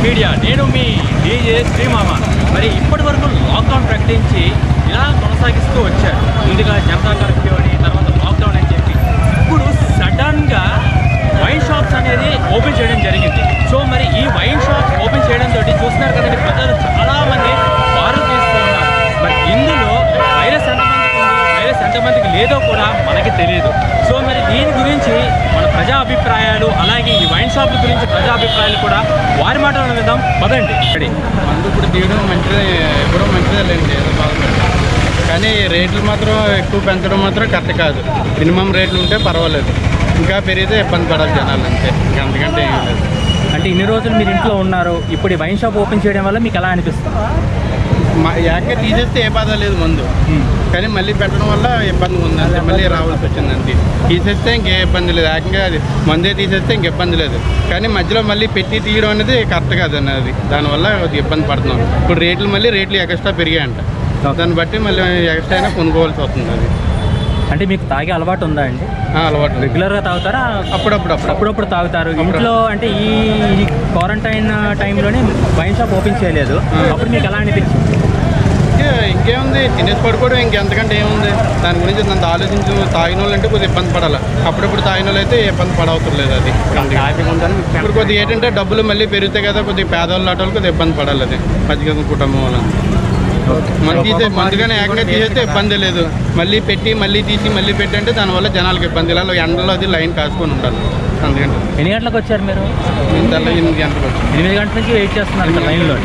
Media నేను మీ DJ శ్రీమామ మరి ఇప్పటి వరకు లాక్డౌన్ ప్రకటించి ఇలా కొనసాగిస్తూ వచ్చారు ముందుగా జనతా కర్ఫ్యూ అని తర్వాత లాక్డౌన్ అని చెప్పి ఇప్పుడు సడన్గా వైన్ షాప్స్ అనేది ఓపెన్ చేయడం జరిగింది సో మరి ఈ వైన్ షాప్స్ ఓపెన్ చేయడం తోటి చూస్తున్నారు కదండి ప్రజలు చాలా మంది బారులు తీస్తూ ఉన్నారు మరి ఇందులో వైరస్ ఎంతమందికి ఉంది వైరస్ ఎంతమందికి లేదో కూడా మనకి తెలియదు సో మరి దీని గురించి మన ప్రజా అభిప్రాయాలు అలాగే ఈ వైన్ షాప్ గురించి ప్రజా అభిప్రాయాలు కూడా వారి మాటలను విందాం పదండి రెడీ మందు ఇప్పుడు తీయడం మంచిదే ఎప్పుడూ మంచిదే లేండి ఏదో బాగుంటుంది కానీ రేట్లు మాత్రం ఎక్కువ పెంచడం మాత్రం కరెక్ట్ కాదు మినిమం రేట్లు ఉంటే పర్వాలేదు ఇంకా పెరిగితే ఇబ్బంది పడాలి జనాలు అంతే ఇంకా అంతకంటే ఏం లేదు అంటే ఇన్ని రోజులు మీరు ఇంట్లో ఉన్నారు ఇప్పుడు ఈ వైన్ షాప్ ఓపెన్ చేయడం వల్ల మీకు ఎలా అనిపిస్తుంది మా ఏకంగా తీసేస్తే ఏ బాధ లేదు మందు కానీ మళ్ళీ పెట్టడం వల్ల ఇబ్బంది ఉంది అంతే మళ్ళీ రావాల్సి వచ్చింది అంతే తీసేస్తే ఇంకే ఇబ్బంది లేదు ఏకంగా అది మందే తీసేస్తే ఇంక ఇబ్బంది లేదు కానీ మధ్యలో మళ్ళీ పెట్టి తీయడం అనేది కరెక్ట్ కాదు అన్నది దానివల్ల కొద్దిగా ఇబ్బంది పడుతున్నాం ఇప్పుడు రేట్లు మళ్ళీ రేట్లు ఎక్స్ట్రా పెరిగాయంట దాన్ని బట్టి మళ్ళీ ఎక్స్ట్రా అయినా కొనుక్కోవాల్సి వస్తుంది అది అంటే మీకు తాగే అలవాటు ఉందా అండి ఆ, అలవాటు లేదు. రెగ్యులర్గా తాగుతారా అప్పుడప్పుడు అప్పుడు అప్పుడప్పుడు తాగుతారు ఇంట్లో అంటే ఈ క్వారంటైన్ టైంలోనే వైన్ షాప్ ఓపెన్ చేయలేదు అప్పుడు మీకు ఎలా అనిపించింది ఇంకా ఇంకేముంది తినేసి పడుకోవడం ఇంకెంతకంటే ఏముంది దాని గురించి అంత ఆలోచించి తాగిన వాళ్ళు అంటే కొద్దిగా ఇబ్బంది పడాలి అప్పుడప్పుడు తాగిన వాళ్ళు అయితే ఇబ్బంది పడవసరం లేదు అది ఇప్పుడు కొద్దిగా ఏంటంటే డబ్బులు మళ్ళీ పెరుగుతాయి కదా కొద్దిగా పేదవాళ్ళు ఆటోళ్ళు కొద్దిగా ఇబ్బంది పడాలి అది మధ్య కుటుంబం వాళ్ళంతా మనం తీసే ముందుగానే ఏకంగా తీసేస్తే ఇబ్బంది లేదు మళ్ళీ పెట్టి మళ్ళీ తీసి మళ్ళీ పెట్టి అంటే దానివల్ల జనాలకు ఇబ్బంది ఇలా ఎండలో అది లైన్ కాసుకొని ఉండాలి అందుకంటే ఎన్ని గంటలకు వచ్చారు మీరు ఇంత ఎనిమిది గంటలకు వచ్చి ఎనిమిది గంటల నుంచి వెయిట్ చేస్తున్నారు ఇక్కడ లైన్లో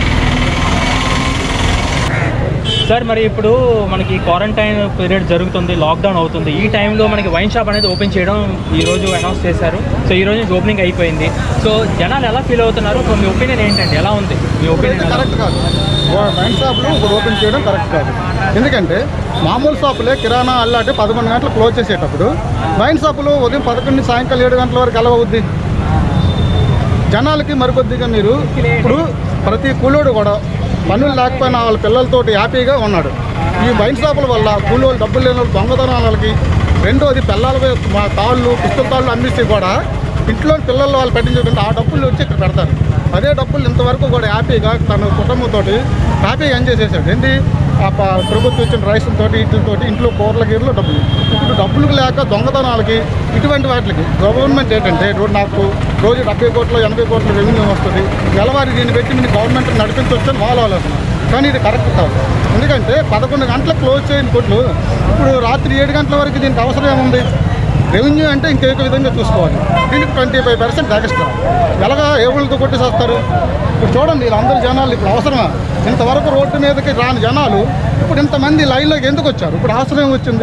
సార్ మరి ఇప్పుడు మనకి క్వారంటైన్ పీరియడ్ జరుగుతుంది లాక్డౌన్ అవుతుంది ఈ టైంలో మనకి వైన్ షాప్ అనేది ఓపెన్ చేయడం ఈ రోజు అనౌన్స్ చేశారు సో ఈ రోజు నుంచి ఓపెనింగ్ అయిపోయింది సో జనాలు ఎలా ఫీల్ అవుతున్నారు సో మీ ఒపీనియన్ ఏంటండి ఎలా ఉంది మీ ఒపీనియన్ కరెక్ట్ కాదు వైన్ షాపులు ఇప్పుడు ఓపెన్ చేయడం కరెక్ట్ కాదు ఎందుకంటే మామూలు షాపులే కిరాణా అల్లాంటి పదకొండు గంటలు క్లోజ్ చేసేటప్పుడు వైన్ షాపులు ఉదయం పదకొండు నుంచి సాయంకాలం ఏడు గంటల వరకు ఎలా అవుద్ది జనాలకి మరికొద్దిగా మీరు ఇప్పుడు ప్రతి కూలోడు కూడా పనులు లేకపోయినా వాళ్ళ పిల్లలతోటి హ్యాపీగా ఉన్నాడు ఈ వైన్ షాపుల వల్ల కూలోళ్ళు డబ్బులు లేని వాళ్ళు దొంగతనాలకి రెండోది పిల్లల మా తాళ్ళు పిస్తల తాళ్ళు అమ్మిస్తే కూడా ఇంట్లో పిల్లలు వాళ్ళు పెట్టించుకుంటే ఆ డబ్బులు వచ్చి ఇక్కడ పెడతారు అదే డబ్బులు ఇంతవరకు కూడా హ్యాపీగా తన కుటుంబంతో హ్యాపీగా ఎంజాయ్ చేశాడు ఏంటి ఆ ప- ప్రభుత్వం ఇచ్చిన రైస్తో వీటితో ఇంట్లో కూరల గీరలు డబ్బులు ఇప్పుడు డబ్బులకు లేక దొంగతనాలకి ఇటువంటి వాటికి గవర్నమెంట్ ఏంటంటే రో- నాకు రోజు డెబ్బై కోట్లు ఎనభై కోట్ల రెవెన్యూ వస్తుంది నెలవారీ దీన్ని పెట్టి మీరు గవర్నమెంట్ నడిపించవచ్చు అని వాళ్ళ ఆలోచన కానీ ఇది కరెక్ట్ కాదు ఎందుకంటే పదకొండు గంటలకు క్లోజ్ చేయని కొట్లు ఇప్పుడు రాత్రి ఏడు గంటల వరకు దీనికి అవసరం ఏముంది రెవెన్యూ అంటే ఇంకేక విధంగా చూసుకోవాలి దీనికి ట్వంటీ ఫైవ్ పర్సెంట్ ఎక్స్ట్రా ఎలాగా ఏ ఊళ్ళతో కొట్టేసేస్తారు ఇప్పుడు చూడండి వీళ్ళందరూ జనాలు ఇప్పుడు అవసరమా ఇంతవరకు రోడ్డు మీదకి రాని జనాలు ఇప్పుడు ఇంతమంది లైన్లోకి ఎందుకు వచ్చారు ఇప్పుడు అవసరం ఏం వచ్చింది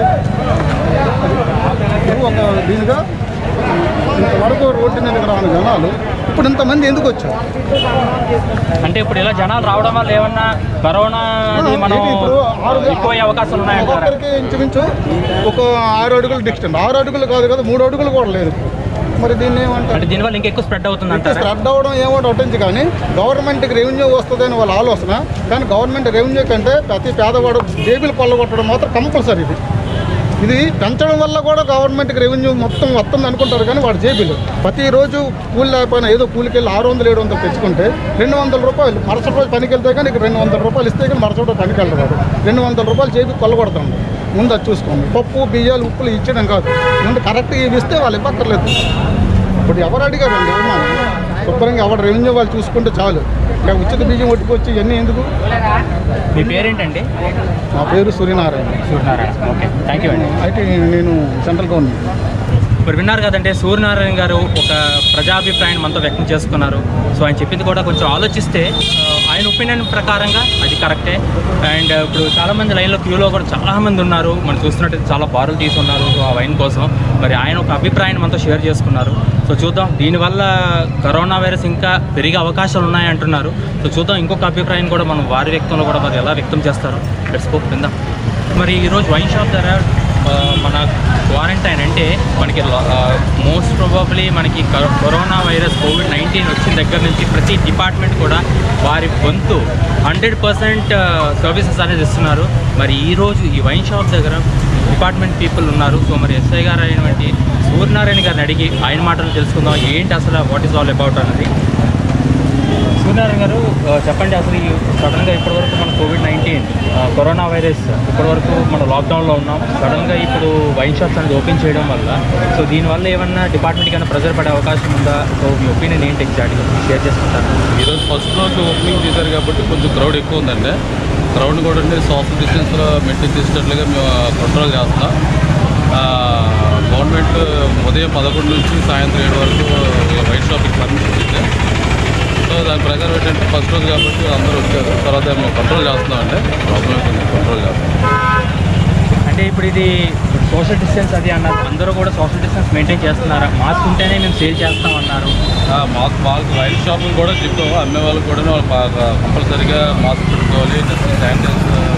ఇది ఒక దీనిగా ఇంతవరకు రోడ్డు మీదకి రాని జనాలు ఇప్పుడు ఇంతమంది ఎందుకు వచ్చారు అంటే ఇప్పుడు ఇలా జనాలు రావడం వల్ల ఏమన్నా కరోనా మనం ఇది ఇప్పుడు ఆరు ఎక్కువ అయ్యే అవకాశాలు ఉన్నాయంటారా ఒక్కొక్కరికి ఇంచుమించు ఒక ఆరు అడుగులు డిస్టెన్స్ ఆరు అడుగులు కాదు కదా మూడు అడుగులు కూడా లేదు మరి దీన్ని ఏమంటారు అంటే దీనివల్ల ఇంకా ఎక్కువ స్ప్రెడ్ అవుతుంది ఇంకా అంటారా స్ప్రెడ్ అవ్వడం ఏమో అటెంచి కానీ గవర్నమెంట్కి రెవెన్యూ వస్తుందని వాళ్ళ ఆలోచన కానీ గవర్నమెంట్ రెవెన్యూ కంటే ప్రతి పేదవాడు జేబులు కొల్లగొట్టడం మాత్రం కంపల్సరీ ఇది ఇది పెంచడం వల్ల కూడా గవర్నమెంట్కి రెవెన్యూ మొత్తం వస్తుంది అనుకుంటారు కానీ వాడు జేబులు ప్రతిరోజు కూలి లేకపోయినా ఏదో కూలికి వెళ్ళి ఆరు వందలు ఏడు వందలు తెచ్చుకుంటే రెండు వందల రూపాయలు మరుసటి రోజు పనికి వెళ్తే కానీ ఇక రెండు వందల రూపాయలు ఇస్తే కానీ మరుసటి రోజు పనికి వెళ్తాడు రెండు వందల రూపాయలు జేబు కొల్లగొడతాం ముందు అది చూసుకోండి పప్పు బియ్యాలు ఉప్పులు ఇచ్చడం కాదు ముందు కరెక్ట్గా ఇవి ఇస్తే వాళ్ళు ఇవ్వక్కర్లేదు ఇప్పుడు ఎవరు అడిగారండి ఏమన్నా శుభ్రంగా ఎవరు రెవెన్యూ వాళ్ళు చూసుకుంటే చాలు ఇక ఉచిత బియ్యం ఒట్టుకొచ్చి ఇవన్నీ ఎందుకు మీ పేరేంటండి నా పేరు Suryanarayana Suryanarayana okay thank you అండి అయితే నేను సెంట్రల్ గవర్నమెంట్ ఇప్పుడు విన్నారు కదంటే సూర్యనారాయణ గారు ఒక ప్రజాభిప్రాయాన్ని మనతో వ్యక్తం చేసుకున్నారు సో ఆయన చెప్పింది కూడా కొంచెం ఆలోచిస్తే ఆ, ఆయన ఒపీనియన్ ప్రకారంగా అది కరెక్టే అండ్ ఇప్పుడు చాలామంది లైన్లో క్యూలో కూడా చాలామంది ఉన్నారు మనం చూస్తున్నట్టు చాలా బారులు తీసి ఉన్నారు ఆ వైన్ కోసం మరి ఆయన ఒక అభిప్రాయాన్ని మనతో షేర్ చేసుకున్నారు సో చూద్దాం దీనివల్ల కరోనా వైరస్ ఇంకా పెరిగే అవకాశాలు ఉన్నాయంటున్నారు సో చూద్దాం ఇంకొక అభిప్రాయం కూడా మనం వారి వ్యక్తంలో కూడా మరి ఎలా వ్యక్తం చేస్తారో లెట్స్ గో విందాం మరి ఈరోజు వైన్ షాప్ ధర ఆ, మన క్వారంటైన్ అంటే మనకి మోస్ట్ ప్రాబబ్లీ మనకి కరో- కరోనా వైరస్ కోవిడ్ నైన్టీన్ వచ్చిన దగ్గర నుంచి ప్రతి డిపార్ట్మెంట్ కూడా వారి వంతు హండ్రెడ్ పర్సెంట్ సర్వీసెస్ అనేది ఇస్తున్నారు మరి ఈరోజు ఈ వైన్ షాప్ దగ్గర డిపార్ట్మెంట్ పీపుల్ ఉన్నారు సో మరి ఎస్ఐ గారు అయినటువంటి సూర్యనారాయణ గారిని అడిగి ఆయన మాటలు తెలుసుకుందాం ఏంటి అసలు వాట్ ఈస్ ఆల్ అబౌట్ అన్నది సూర్యనారాయణ గారు ఆ, చెప్పండి అసలు ఈ సడన్గా ఇప్పటివరకు మన కోవిడ్ నైన్టీన్ కరోనా వైరస్ ఇప్పటివరకు మన లాక్డౌన్లో ఉన్నాం సడన్గా ఇప్పుడు వైన్ షాప్స్ అనేది ఓపెన్ చేయడం వల్ల సో దీనివల్ల ఏమన్నా డిపార్ట్మెంట్కి ఏమైనా ప్రెజర్ పడే అవకాశం ఉందా సో మీ ఒపీనియన్ ఏంటి ఎగ్జాక్ట్గా షేర్ చేసుకుంటారు ఈరోజు ఫస్ట్ రోజు ఓపెనింగ్ చేశారు కాబట్టి కొంచెం క్రౌడ్ ఎక్కువ ఉందండి క్రౌడ్ కూడా అంటే సోషల్ డిస్టెన్స్లో మెయింటైన్ చేసేటట్లుగా మేము కంట్రోల్ చేస్తున్నాం ఆ, గవర్నమెంట్ ఉదయం పదకొండు నుంచి సాయంత్రం ఏడు వరకు వైట్ షాపింగ్ పర్మిషన్ ఇచ్చింది సో దాని ప్రకారం ఏంటంటే ఫస్ట్ రోజు కాబట్టి అందరూ వచ్చారు తర్వాత మేము కంట్రోల్ చేస్తున్నాం అంటే ప్రాబ్లం కంట్రోల్ చేస్తున్నాం అంటే ఇప్పుడు ఇది సోషల్ డిస్టెన్స్ అది అన్నారు అందరూ కూడా సోషల్ డిస్టెన్స్ మెయింటైన్ చేస్తున్నారా మాస్క్ ఉంటేనే మేము సేల్ చేస్తాం అన్నారు మాస్క్ మాస్క్ వైట్ షాపులు కూడా చెప్పాము అమ్మే వాళ్ళకి కూడా వాళ్ళు బాగా కంపల్సరీగా మాస్క్ పెట్టుకోవాలి నెక్స్ట్ శానిటైజర్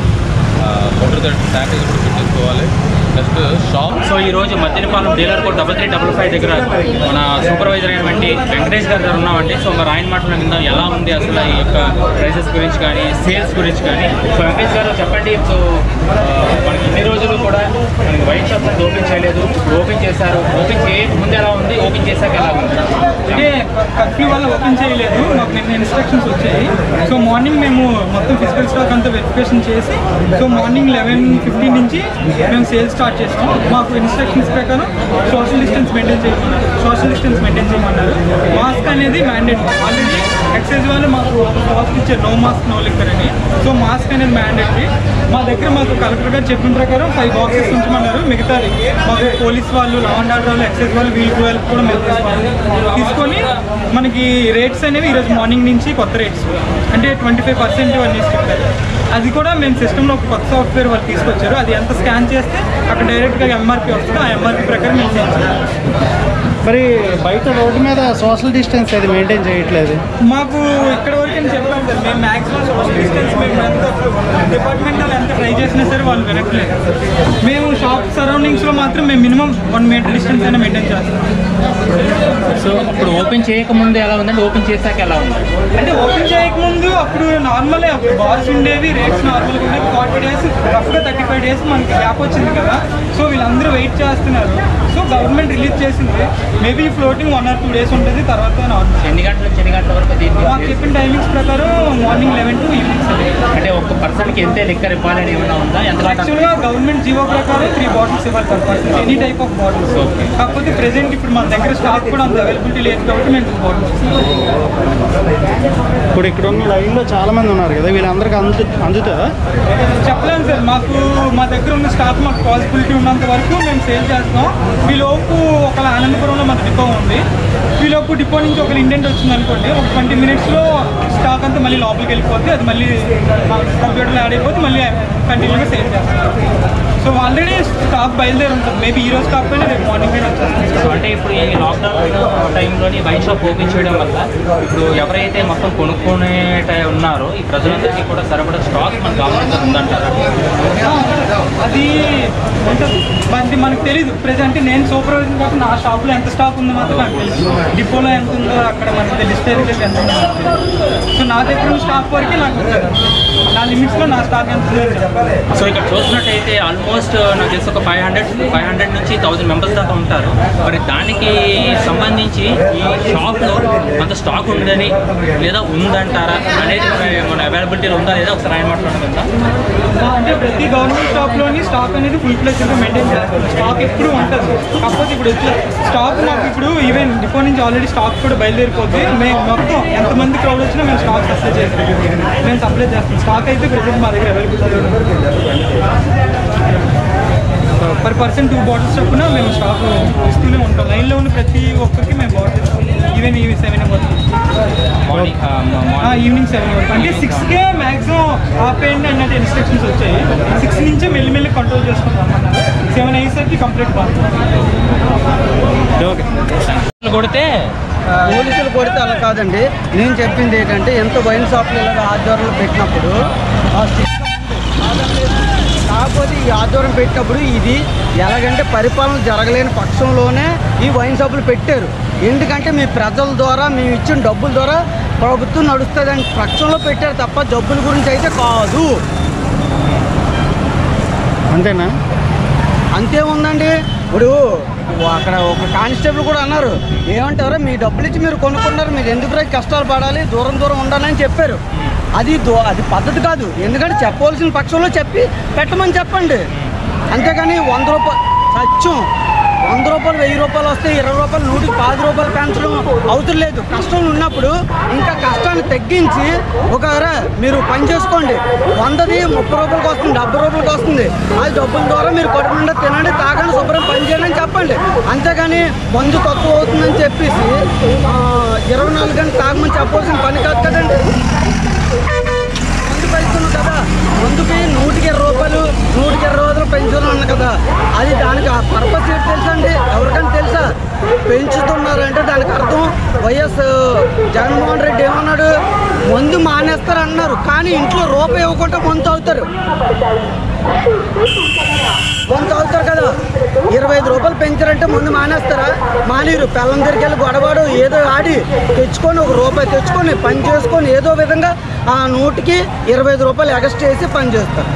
కౌంటర్ శానిటైజర్ కూడా పెట్టేసుకోవాలి నెక్స్ట్ షాప్ సో ఈ రోజు Maddinapalem dealer code double three double five దగ్గర మన సూపర్వైజర్ అయినటువంటి వెంకటేష్ గారి దగ్గర ఉన్నామండి సో మరి ఆయన మాటలు విందాం ఎలా ఉంది అసలు ఈ యొక్క ప్రైసెస్ గురించి కానీ సేల్స్ గురించి కానీ సో వెంకటేష్ గారు చెప్పండి ఇప్పుడు ఆ, మనకి ఇన్ని రోజులు కూడా మనకి వైట్ షాప్ అనేది ఓపెన్ చేయలేదు ఇప్పుడు ఓపెన్ చేశారు ఓపెన్ చేయక ముందు ఎలా ఉంది ఓపెన్ చేశాక ఎలా ఉంది అంటే కర్ఫ్యూ వల్ల ఓపెన్ చేయలేదు మాకు నిన్న ఇన్స్ట్రక్షన్స్ వచ్చాయి సో మార్నింగ్ మేము మొత్తం ఫిజికల్ స్టాక్ అంతా వెరిఫికేషన్ చేసి సో మార్నింగ్ లెవెన్ ఫిఫ్టీన్ నుంచి మేము సేల్స్ స్టార్ట్ చేస్తాం మాకు ఇన్స్ట్రక్షన్స్ ప్రకారం సోషల్ డిస్టెన్స్ మెయింటైన్ చేయమన్నారు సోషల్ డిస్టెన్స్ మెయింటైన్ చేయమన్నారు మాస్క్ అనేది మ్యాండేట్ ఆల్రెడీ ఎక్సైజ్ వాళ్ళు మాకు మాస్క్ ఇచ్చారు నో మాస్క్ నో లిక్కర్ అని సో మాస్క్ అనేది మ్యాండేటరీ మా దగ్గర మాకు కలెక్టర్ గారు చెప్పిన ప్రకారం ఫైవ్ బాక్సెస్ ఉంచమన్నారు మిగతాది మాకు పోలీస్ వాళ్ళు లా అండ్ ఆర్డర్ వాళ్ళు ఎక్సైజ్ వాళ్ళు వీళ్ళు వాళ్ళు కూడా మేము తీసుకోవాలి తీసుకొని మనకి రేట్స్ అనేవి ఈరోజు మార్నింగ్ నుంచి కొత్త రేట్స్ అంటే ట్వంటీ ఫైవ్ పర్సెంట్ అనేసి చెప్పారు అది కూడా మేము సిస్టంలో ఒక కొత్త సాఫ్ట్వేర్ వాళ్ళు తీసుకొచ్చారు అది ఎంత స్కాన్ చేస్తే అక్కడ డైరెక్ట్గా ఎంఆర్పి వస్తుంది ఆ ఎంఆర్పి ప్రకారం మేము సేల్ చేయాలి మరి బయట రోడ్డు మీద సోషల్ డిస్టెన్స్ అది మెయింటైన్ చేయట్లేదు మాకు ఇక్కడ వరకు నేను చెప్పాను సార్ మేము మ్యాక్సిమం సోషల్ డిస్టెన్స్ మేము ఎంత డిపార్ట్మెంట్ వాళ్ళు ఎంత ట్రై చేసినా సరే వాళ్ళు వినట్లేదు మేము షాప్ సరౌండింగ్స్లో మాత్రం మేము మినిమం వన్ మీటర్ డిస్టెన్స్ అయినా మెయింటైన్ చేస్తాం సో ఇప్పుడు ఓపెన్ చేయక ముందు ఎలా ఉందండి ఓపెన్ చేశాక ఎలా ఉంది అంటే ఓపెన్ చేయకముందు అప్పుడు నార్మలే అప్పుడు బార్స్ ఉండేవి రేట్స్ నార్మల్గా ఉండేవి ఫార్టీ డేస్ రఫ్గా థర్టీ ఫైవ్ డేస్ మనకి గ్యాప్ వచ్చింది కదా సో వీళ్ళందరూ వెయిట్ చేస్తున్నారు సో గవర్నమెంట్ రిలీజ్ చేసింది maybe floating one or two days ఉంటుంది తర్వాత నార్మల్ ఎన్ని గంటల నుంచి ఎన్ని గంటల వరకు మాకు దీనికి చెప్పిన టైమింగ్స్ ప్రకారం morning eleven to evening seven అంటే ఒక్క పర్సన్కి ఎంతే లిక్కర్ ఇవ్వాలని ఏమైనా ఉందా ఎంత యాక్చువల్గా గవర్నమెంట్ జీవో ప్రకారం త్రీ బాటిల్స్ ఇవ్వాలి per person any type of bottles Okay. కాకపోతే ప్రెసెంట్ ఇప్పుడు మన దగ్గర స్టాక్ కూడా అంత అవైలబిలిటీ లేదు కాబట్టి మేము టూ బాటిల్స్ ఇప్పుడు ఇక్కడ ఉన్న లైన్లో చాలా మంది ఉన్నారు కదా వీళ్ళందరికీ అందు అందుతుందా చెప్పలేము సార్ మాకు మా దగ్గర ఉన్న స్టాక్ మాకు పాసిబిలిటీ ఉన్నంత వరకు మేము సేల్ చేస్తాం ఈ లోపు ఒక ఆనందపురంలో మాకు డిపో ఉంది ఈ లోపు డిపో నుంచి ఒక ఇండెంట్ వచ్చింది అనుకోండి ఒక ట్వంటీ మినిట్స్లో స్టాక్ అంతా మళ్ళీ లోపలికి వెళ్ళిపోతే అది మళ్ళీ కంప్యూటర్లో యాడ్ అయిపోతే మళ్ళీ కంటిన్యూగా సేల్ చేస్తాం సో ఆల్రెడీ స్టాక్ బయలుదేరి ఉంటుంది మేబీ ఈ రోజు కాకపోయినా రేపు మార్నింగ్ వచ్చేస్తుంది సో అంటే ఇప్పుడు ఈ లాక్డౌన్ టైంలోని వైన్ షాప్ ఓపెన్ చేయడం వల్ల ఇప్పుడు ఎవరైతే మొత్తం కొనుక్కునే టై- ఉన్నారో ఈ ప్రజలందరికీ కూడా సరిపడా స్టాక్ మన గవర్నమెంట్ ఉందంటారా అది ఉంటుంది అది మనకు తెలియదు ప్రెసెంట్ నేను సూపర్వైజర్ కాబట్టి నా షాప్లో ఎంత స్టాక్ ఉందో మాత్రం నాకు తెలుసు డిపోలో ఎంత ఉందో అక్కడ మనకి లిస్ట్ అయితే ఎంత ఉందో నాకు తెలియదు. సో నా దగ్గర ఉన్న స్టాక్ వరకే నాకు తెలుసు. నా లిమిట్స్లో నా స్టాక్ ఎంత ఉందో చెప్పాలి సో ఇక్కడ చూసినట్టయితే ఆల్మోస్ట్ నాకు తెలిసి ఒక ఫైవ్ హండ్రెడ్ ఫైవ్ హండ్రెడ్ నుంచి థౌసండ్ మెంబర్స్ దాకా ఉంటారు మరి దానికి సంబంధించి ఈ షాప్లో అంత స్టాక్ ఉందని లేదా ఉందంటారా అనేది మన- మన అవైలబిలిటీలో ఉందా లేదా ఒకసారి ఆయన మాట్లాడుతుందా అంటే ప్రతి గవర్నమెంట్ షాప్లోని స్టాక్ అనేది ఫుల్ ఫ్లెజ్గా మెయింటైన్ చేస్తుంది స్టాక్ ఎప్పుడు ఉంటుంది కాకపోతే ఇప్పుడు వచ్చే స్టాక్ మాకు ఇప్పుడు ఈవెన్ డిపో నుంచి ఆల్రెడీ స్టాక్ కూడా బయలుదేరిపోద్ది మేము మొత్తం ఎంతమంది క్రౌడ్ వచ్చినా మేము స్టాక్ సప్లై చేస్తాం మేము సప్లై చేస్తాం స్టాక్ అయితే ప్రజెంట్ మా దగ్గర available per person two bottles చొప్పున మేము స్టాక్ ఇస్తూనే ఉంటాం లైన్లో ఉన్న ప్రతి ఒక్కరికి మేము బాటిల్స్ ఈవెన్ ఇవి సెవెన్ వరకు మార్నింగ్ ఆ, మ- ఆ, మార్నింగ్ ఈవినింగ్ సెవెన్ వరకు అంటే సిక్స్కే మ్యాక్సిమం ఆపేయండి అన్నట్టు ఇన్స్ట్రక్షన్స్ వచ్చాయి సిక్స్ నుంచే మెల్లిమెల్లి కంట్రోల్ చేసుకుంటాం సెవెన్ అయ్యేసరికి కంప్లీట్ బాగుంది కొడితే పోలీసులు కొడితే అలా కాదండి నేను చెప్పింది ఏంటంటే ఎంత వైన్ షాప్లు ఇలాగ ఆధ్వర్యంలో పెట్టినప్పుడు ఆ సిస్టమ్ ఉంది. కాకపోతే ఈ ఆధ్వర్యం పెట్టినప్పుడు ఇది ఎలాగంటే పరిపాలన జరగలేని పక్షంలోనే ఈ వైన్ షాపులు పెట్టారు ఎందుకంటే మీ ప్రజల ద్వారా మేము ఇచ్చిన డబ్బుల ద్వారా ప్రభుత్వం నడుస్తుందని పక్షంలో పెట్టారు తప్ప జబ్బుల గురించి అయితే కాదు అంతేనా అంతే ఉందండి ఇప్పుడు అక్కడ ఒక కానిస్టేబుల్ కూడా అన్నారు ఏమంటారు మీ డబ్బులు ఇచ్చి మీరు కొనుక్కున్నారు మీరు ఎందుకు రా కష్టాలు పడాలి దూరం దూరం ఉండాలని చెప్పారు అది దో- అది పద్ధతి కాదు ఎందుకంటే చెప్పవలసిన పక్షంలో చెప్పి పెట్టమని చెప్పండి అంతేగాని వంద రూపాయలు సత్యం వంద రూపాయలు వెయ్యి రూపాయలు వస్తే ఇరవై రూపాయలు నూటికి పది రూపాయలు పెంచడం అవసరం లేదు కష్టం ఉన్నప్పుడు ఇంకా కష్టాన్ని తగ్గించి ఒక రా, మీరు పని చేసుకోండి వందది ముప్పై రూపాయలకి వస్తుంది డెబ్బై రూపాయలకి వస్తుంది అది డబ్బుల ద్వారా మీరు కడుపు నిండా తినండి తాగండి శుభ్రం పని చేయండి అని చెప్పండి అంతేగాని మందు తక్కువ అవుతుందని చెప్పేసి ఆ, ఇరవై నాలుగు గంటలు తాగమని చెప్పాల్సిన పని కాదు కదండి మందు పెంచుతున్నాం కదా మందుకి నూటికి ఇరవై రూపాయలు నూటికి ఇరవై రోజులు పెంచుతున్నాం అన్న కదా అది దానికి ఆ పర్పస్ ఏంటి తెలుసా అండి ఎవరికైనా తెలుసా పెంచుతున్నారంటే దానికి అర్థం వైఎస్ జగన్మోహన్ రెడ్డి ఏమన్నాడు మందు మానేస్తారు అన్నారు కానీ ఇంట్లో రూపాయి ఇవ్వకుండా మందు అవుతారు మందు అవుతారు కదా ఇరవై ఐదు రూపాయలు పెంచారంటే ముందు మానేస్తారా మానేరు పిల్లల దగ్గరికి వెళ్ళి గొడవాడు ఏదో ఆడి తెచ్చుకొని ఒక రూపాయి తెచ్చుకొని పని చేసుకొని ఏదో విధంగా ఆ నూటికి ఇరవై ఐదు రూపాయలు ఎగస్ట్ చేసి పని చేస్తారు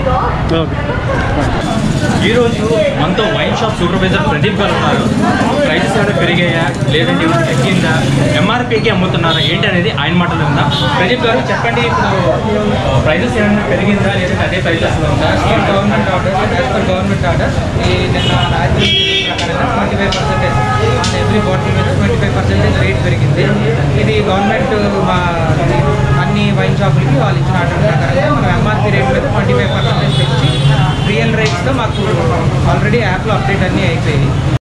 ఈ రోజు మనతో వైన్ షాప్ సూపర్వైజర్ ప్రదీప్ గారు ఉన్నారు ప్రైసెస్ ఏమైనా పెరిగాయా లేదంటే ఏమైనా తగ్గిందా ఎంఆర్పీకి అమ్ముతున్నారా ఏంటి అనేది ఆయన మాటలు ఉందా ప్రదీప్ గారు చెప్పండి ఇప్పుడు ప్రైసెస్ ఏమైనా పెరిగిందా లేదంటే అదే ప్రైసెస్ ఉందా government order as per government order ఈ నిన్న రాత్రి ప్రకారంగా twenty five percentage on every bottle మీద ట్వంటీ ఫైవ్ పర్సెంటేజ్ రేట్ పెరిగింది ఇది గవర్నమెంట్ మా అన్ని వైన్ షాపులకి వాళ్ళు ఇచ్చిన ఆర్డర్ ప్రకారంగా మనం ఎంఆర్పీ రేట్ మీద ట్వంటీ ఫైవ్ పర్సెంటేజ్ పెంచి రియల్ రేట్స్తో మాకు ఆల్రెడీ యాప్లో అప్డేట్ అన్నీ అయిపోయాయి